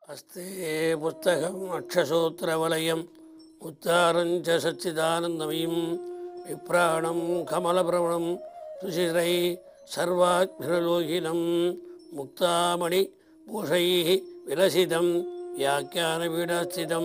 हस्ते पुस्तकम् अक्षसूत्रवलयं मुत्तारञ्च सच्चिदानन्दमयीं विप्राणं कमलप्रवणं सुशिरै सर्वाग्निलोहिनं मुक्तामणिभूषैः विलसितं व्याख्यानपीठस्थितं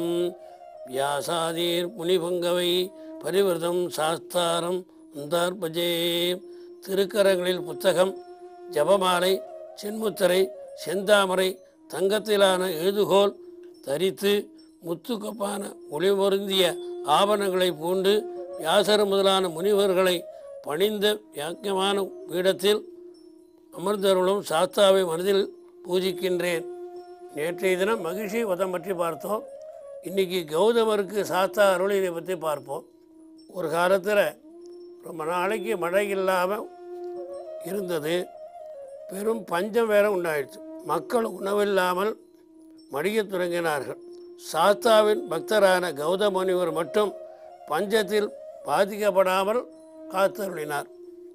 व्यासादीर्मुनिपङ्गவை பரிவிரதம் சாஸ்தாரம் அந்தார்பஜே திருக்கரங்களில் புத்தகம் ஜபமாலை சென்முத்திரை செந்தாமரை தங்கத்திலான எழுதுகோல் தரித்து முத்துக்கப்பான ஒளிமொருந்திய ஆபரணங்களை பூண்டு வியாசர் முதலான முனிவர்களை பணிந்த யாக்கியமான பீடத்தில் அமர்ந்தருளும் சாஸ்தாவை மனதில் பூஜிக்கின்றேன் நேற்றைய தினம் மகிழ்ச்சி வதம் பற்றி பார்த்தோம் இன்றைக்கி கௌதமருக்கு சாஸ்தா அருளினை பற்றி பார்ப்போம் ஒரு காலத்தில் ரொம்ப நாளைக்கு மழை இல்லாமல் இருந்தது பெரும் பஞ்சம் வேற உண்டாயிடுச்சு மக்கள் உணவில்லாமல் மடியத் தொடங்கினார்கள் சாஸ்தாவின் பக்தரான கௌதம முனிவர் மட்டும் பஞ்சத்தில் பாதிக்கப்படாமல் காத்தருளினார்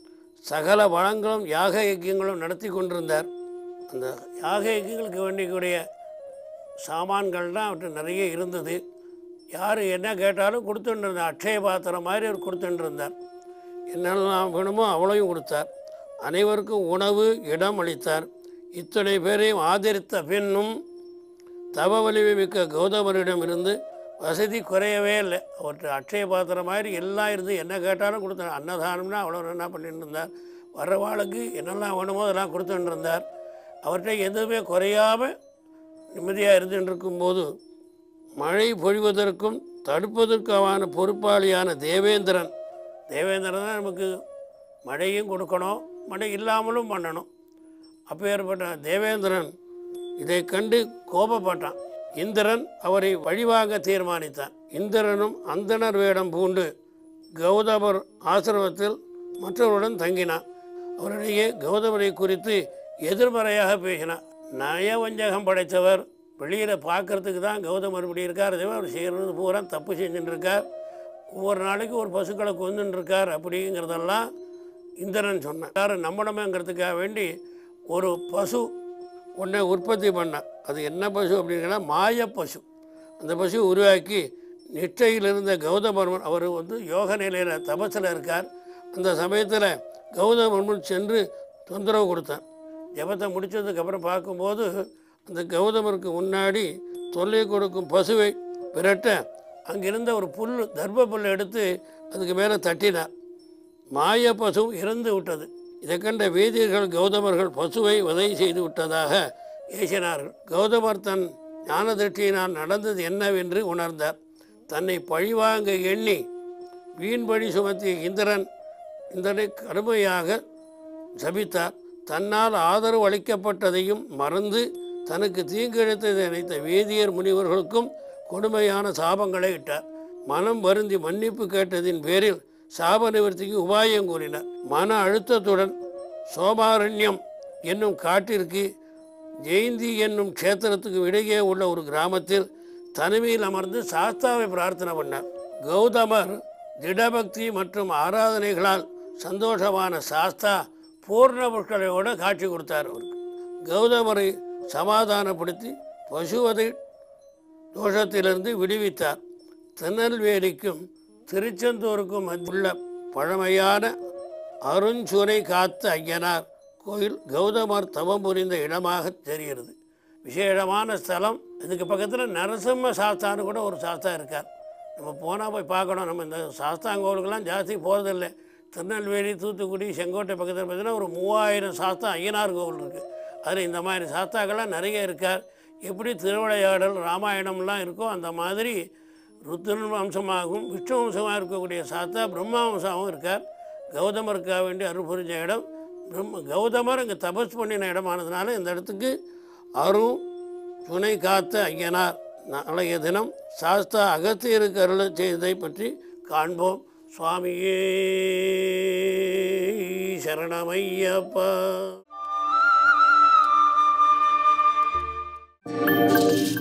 சகல வளங்களும் யாக யஜ்யங்களும் நடத்தி கொண்டிருந்தார் அந்த யாக யஜ்யங்களுக்கு வேண்டியக்கூடிய சாமான்கள்லாம் அவர்கிட்ட நிறைய இருந்தது யார் என்ன கேட்டாலும் கொடுத்துட்டு இருந்தார் அட்சய பாத்திரம் மாதிரி அவர் கொடுத்துட்டு இருந்தார் என்னெல்லாம் வேணுமோ அவ்வளோயும் கொடுத்தார் அனைவருக்கும் உணவு இடம் அளித்தார் இத்தனை பேரையும் ஆதரித்த பின்னும் தவ வலிமை மிக்க கௌதமரிடம் இருந்து வசதி குறையவே இல்லை அவர்கிட்ட அட்சய பாத்திரம் மாதிரி எல்லாம் இருந்து என்ன கேட்டாலும் கொடுத்தார் அன்னதானம்னா அவ்வளோ என்ன பண்ணிட்டு இருந்தார் வர்றவாளுக்கு என்னெல்லாம் வேணுமோ அதெல்லாம் கொடுத்துட்டு இருந்தார் அவர்கிட்ட எதுவுமே குறையாமல் நிம்மதியாக இருந்துட்டு இருக்கும்போது மழை பொழிவதற்கும் தடுப்பதற்கான பொறுப்பாளியான தேவேந்திரன் தேவேந்திரன் தான் நமக்கு மழையும் கொடுக்கணும் மழை இல்லாமலும் பண்ணணும் அப்பேற்பட்ட தேவேந்திரன் இதை கண்டு கோபப்பட்டான் இந்திரன் அவரை வழிவாங்க தீர்மானித்தான் இந்திரனும் அந்தணர் வேடம் பூண்டு கௌதமர் ஆசிரமத்தில் மற்றவருடன் தங்கினான் அவரிடையே கௌதமரை குறித்து எதிர்மறையாக பேசினான் நயவஞ்சகம் படைத்தவர் வெளியில் பார்க்கறதுக்கு தான் கௌதமர் இப்படி இருக்கார் அதே அவர் செய்கிறது பூரா தப்பு செஞ்சுட்டு இருக்கார் ஒவ்வொரு நாளைக்கு ஒரு பசுக்களை கொந்துட்டு இருக்கார் அப்படிங்கிறதெல்லாம் இந்திரன் சொன்னார் யாரும் நம்பணுமேங்கிறதுக்காக வேண்டி ஒரு பசு ஒன்றை உற்பத்தி பண்ணான் அது என்ன பசு அப்படின்னா மாய பசு அந்த பசு உருவாக்கி நிஷ்டையில் இருந்த கௌதமர்மன் அவர் வந்து யோக நிலையில் தபஸில் இருக்கார் அந்த சமயத்தில் கௌதமர்மன் சென்று தொந்தரவு கொடுத்தான் ஜபத்தை முடித்ததுக்கப்புறம் பார்க்கும்போது அந்த கௌதமருக்கு முன்னாடி தொல்லை கொடுக்கும் பசுவை விரட்ட அங்கிருந்த ஒரு புல் தர்ப்ப புல்லை எடுத்து அதுக்கு மேலே தட்டினார் மாய பசு இறந்து விட்டது இதை கண்ட வேதியர்கள் கௌதமர்கள் பசுவை வதை செய்து விட்டதாக ஏசினார்கள் கௌதமர் தன் ஞான திருஷ்டியினால் நடந்தது என்னவென்று உணர்ந்தார் தன்னை பழிவாங்க எண்ணி வீண் பழி சுமத்திய இந்திரன் இந்திரனை கடுமையாக சபித்தார் தன்னால் ஆதரவு அளிக்கப்பட்டதையும் மறந்து தனக்கு தீங்கிழைத்ததை நினைத்த வேதியர் முனிவர்களுக்கும் கொடுமையான சாபங்களை இட்டார் மனம் வருந்தி மன்னிப்பு கேட்டதின் பேரில் சாப நிவர்த்திக்கு உபாயம் கூறினார் மன அழுத்தத்துடன் சோமாரண்யம் என்னும் காட்டிற்கு ஜெயந்தி என்னும் க்ஷேத்திரத்துக்கு இடையே உள்ள ஒரு கிராமத்தில் தனிமையில் அமர்ந்து சாஸ்தாவை பிரார்த்தனை பண்ணார் கௌதமர் திடபக்தி மற்றும் ஆராதனைகளால் சந்தோஷமான சாஸ்தா பூர்ண புஷ்கலையோட காட்சி கொடுத்தார் அவருக்கு கௌதமரை சமாதானப்படுத்தி பசுவதை தோஷத்திலிருந்து விடுவித்தார் திருநெல்வேலிக்கும் திருச்செந்தூருக்கும் உள்ள பழமையான அருஞ்சுனை காத்த ஐயனார் கோயில் கௌதமர் தவம் புரிந்த இடமாக தெரிகிறது விசேஷமான ஸ்தலம் இதுக்கு பக்கத்தில் நரசிம்ம சாஸ்தான்னு கூட ஒரு சாஸ்தா இருக்கார் நம்ம போனால் போய் பார்க்கணும் நம்ம இந்த சாஸ்தாங்கோலுக்கெல்லாம் ஜாஸ்தி போகிறதில்லை திருநெல்வேலி தூத்துக்குடி செங்கோட்டை பக்கத்தில் பார்த்தீங்கன்னா ஒரு மூவாயிரம் சாஸ்தா ஐயனார் கோவில் இருக்குது அதில் இந்த மாதிரி சாஸ்தாக்கள்லாம் நிறைய இருக்கார் எப்படி திருவிளையாடல் ராமாயணம்லாம் இருக்கோ அந்த மாதிரி ருத்ரன் வம்சமாகவும் விஷ்ணு வம்சமாக இருக்கக்கூடிய சாத்தா பிரம்மா வம்சமாகவும் இருக்கார் கௌதமருக்காக வேண்டி அருள் புரிஞ்ச இடம் பிரம்ம கௌதமர் இங்கே தபஸ் பண்ணின இடமானதுனால இந்த இடத்துக்கு அருள் துணை காத்த ஐயனார் நாளைய தினம் சாஸ்தா அகத்தியருக்கு அருள் செய்ததை பற்றி காண்போம் சுவாமியே சரணமையப்பா